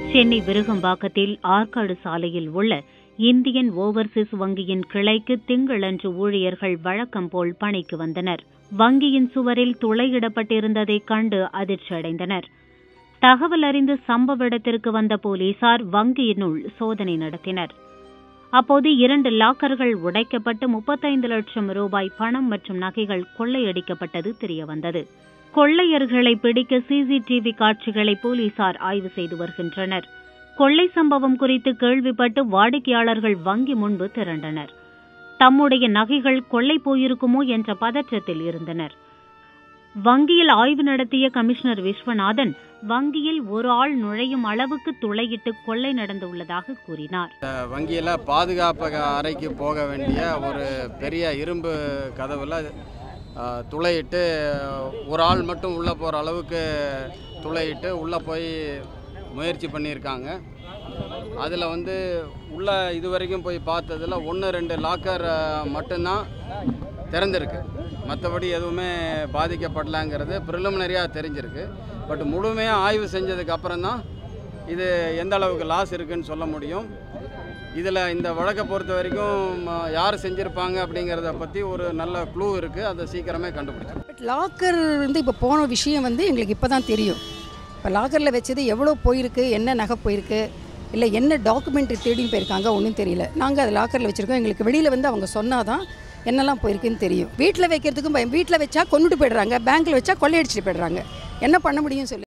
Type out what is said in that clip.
சென்னை விருகம்பாக்கத்தில் ஆற்காடு சாலையில் உள்ள Indian Overseas வங்கியின் கிளைக்கு திங்களன்று ஊழியர்கள் வழக்கம் போல் பணிக்கு வந்தனர் வங்கியின் சுவரில் துளையிடப்பட்டிருந்ததைக் கண்டு அதிர்ச்சியடைந்தனர் தகவல் அறிந்து சம்பவ இடத்திற்கு வந்த போலீசார் வங்கியினுள் சோதனை நடத்தினர் அப்போது இரண்டு லாக்கர்கள் உடைக்கப்பட்டு முப்பத்தைந்து லட்சம் ரூபாய் பணம் மற்றும் நகைகள் கொள்ளையடிக்கப்பட்டது தெரியவந்தது கொள்ளையர்களை பிடிக்க சிசிடிவி காட்சிகளை போலீசார் ஆய்வு செய்து வருகின்றனர் கொள்ளை சம்பவம் குறித்து கேள்விப்பட்டு வாடிக்கையாளர்கள் வங்கி முன்பு திரண்டனர் தம்முடைய நகைகள் கொள்ளை போயிருக்குமோ என்ற பதற்றத்தில் இருந்தனர் வங்கியில் ஆய்வு நடத்திய கமிஷனர் விஸ்வநாதன் வங்கியில் ஒரு ஆள் நுழையும் அளவுக்கு துளையிட்டு கொள்ளை நடந்துள்ளதாக கூறினார் வங்கியில் பாதுகாப்பு அறைக்கு போக வேண்டிய ஒரு பெரிய இரும்பு கதவில் அஹ், துளையிட்டு ஒரு ஆள் மட்டும் உள்ளே போகிற அளவுக்கு துளையிட்டு உள்ளே போய் முயற்சி பண்ணியிருக்காங்க அதில் வந்து உள்ளே இது வரைக்கும் போய் பார்த்ததில் ஒன்று ரெண்டு லாக்கர் மட்டும்தான் திறந்திருக்கு மற்றபடி எதுவுமே பாதிக்கப்படலாங்கிறது ப்ரிலிமினரியாக தெரிஞ்சிருக்கு பட் முழுமையாக ஆய்வு செஞ்சதுக்கு அப்புறம் தான் இது எந்த அளவுக்கு லாஸ் இருக்குன்னு சொல்ல முடியும் இதில் இந்த வழக்கை பொறுத்த வரைக்கும் ம, யார் செஞ்சுருப்பாங்க அப்படிங்கிறத பற்றி ஒரு நல்ல க்ளூ இருக்குது அதை சீக்கிரமே கண்டுபிடிச்சிடும் பட் லாக்கர் வந்து இப்போ போன விஷயம் வந்து எங்களுக்கு இப்போ தான் தெரியும் இப்போ லாக்கரில் வச்சது எவ்வளோ போயிருக்கு என்ன நகை போயிருக்கு இல்லை என்ன டாக்குமெண்ட் தேடின்னு போயிருக்காங்க ஒன்றும் தெரியல நாங்கள் அது லாக்கரில் வச்சுருக்கோம் எங்களுக்கு வெளியில் வந்து அவங்க சொன்னாதான் என்னெல்லாம் போயிருக்குன்னு தெரியும் வீட்டில் வைக்கிறதுக்கும் பயம் வீட்டில் வச்சா கொண்டுட்டு போயிடுறாங்க பேங்க்கில் வச்சா கொள்ளையடிச்சிட்டு போயிடுறாங்க என்ன பண்ண முடியும் சொல்லு